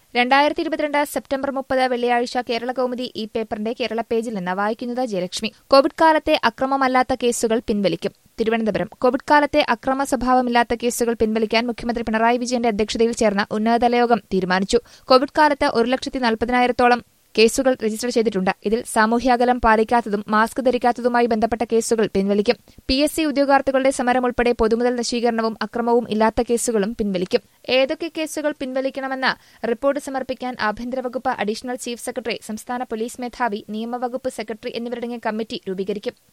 രണ്ടായിരത്തി ഇരുപത്തിരണ്ട് സെപ്റ്റംബർ മുപ്പത് വെള്ളിയാഴ്ച കേരള കൗമുദി ഈ പേപ്പറിന്റെ കേരള പേജിൽ നിന്ന് വായിക്കുന്നത് ജയലക്ഷ്മി കോവിഡ് കാലത്തെ അക്രമമല്ലാത്ത കേസുകൾ പിൻവലിക്കും തിരുവനന്തപുരം കോവിഡ് കാലത്തെ അക്രമ സ്വഭാവമില്ലാത്ത കേസുകൾ പിൻവലിക്കാൻ മുഖ്യമന്ത്രി പിണറായി വിജയന്റെ അധ്യക്ഷതയിൽ ചേർന്ന ഉന്നതതല യോഗം തീരുമാനിച്ചു കോവിഡ് കാലത്ത് ഒരു ലക്ഷത്തി നാൽപ്പതിനായിരത്തോളം കേസുകൾ രജിസ്റ്റർ ചെയ്തിട്ടുണ്ട് ഇതിൽ സാമൂഹ്യാകലം പാലിക്കാത്തതും മാസ്ക് ധരിക്കാത്തതുമായി ബന്ധപ്പെട്ട കേസുകൾ പിൻവലിക്കും പി എസ് സി ഉദ്യോഗാർത്ഥികളുടെ സമരം ഉൾപ്പെടെ പൊതുമുതൽ നശീകരണവും അക്രമവും ഇല്ലാത്ത കേസുകളും പിൻവലിക്കും ഏതൊക്കെ കേസുകൾ പിൻവലിക്കണമെന്ന് റിപ്പോർട്ട് സമർപ്പിക്കാൻ ആഭ്യന്തര വകുപ്പ് അഡീഷണൽ ചീഫ് സെക്രട്ടറി സംസ്ഥാന പോലീസ് മേധാവി നിയമവകുപ്പ് സെക്രട്ടറി എന്നിവരടങ്ങിയ കമ്മിറ്റി രൂപീകരിക്കും